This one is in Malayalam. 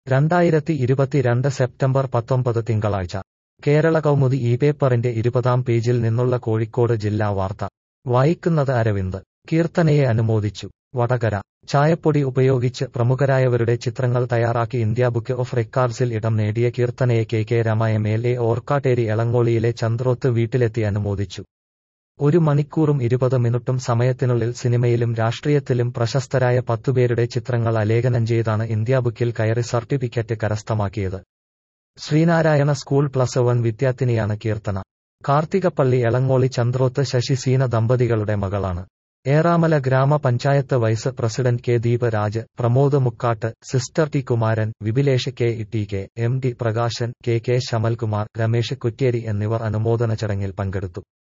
രണ്ടായിരത്തി ഇരുപത്തിരണ്ട് സെപ്റ്റംബർ പത്തൊമ്പത് തിങ്കളാഴ്ച കേരള കൗമുദി ഈ പേപ്പറിന്റെ ഇരുപതാം പേജിൽ നിന്നുള്ള കോഴിക്കോട് ജില്ലാ വാർത്ത വായിക്കുന്നത് അരവിന്ദ് കീർത്തനയെ അനുമോദിച്ചു വടകര ചായപ്പൊടി ഉപയോഗിച്ച് പ്രമുഖരായവരുടെ ചിത്രങ്ങൾ തയ്യാറാക്കി ഇന്ത്യ ബുക്ക് ഓഫ് റെക്കോർഡ്സിൽ ഇടം നേടിയ കീർത്തനയെ K K Rema M L A Orkkatteri എളങ്ങോളിയിലെ ചന്ദ്രോത്ത് വീട്ടിലെത്തി അനുമോദിച്ചു ഒരു മണിക്കൂറും ഇരുപത് മിനിറ്റും സമയത്തിനുള്ളിൽ സിനിമയിലും രാഷ്ട്രീയത്തിലും പ്രശസ്തരായ പത്തുപേരുടെ ചിത്രങ്ങൾ ആലേഖനം ചെയ്താണ് ഇന്ത്യ ബുക്കിൽ കയറി സർട്ടിഫിക്കറ്റ് കരസ്ഥമാക്കിയത് ശ്രീനാരായണ സ്കൂൾ പ്ലസ് വൺ വിദ്യാർത്ഥിനിയാണ് കീർത്തന കാർത്തികപ്പള്ളി എളങ്ങോളി ചന്ദ്രോത്ത് ശശി സീന ദമ്പതികളുടെ മകളാണ് ഏറാമല ഗ്രാമപഞ്ചായത്ത് vice president K Deeparaj Pramod Mukkatt sister T Kumaran Vipilesh K T K M D Prakashan K K Shamalkumar Ramesh Kuttyeri എന്നിവർ അനുമോദന ചടങ്ങിൽ പങ്കെടുത്തു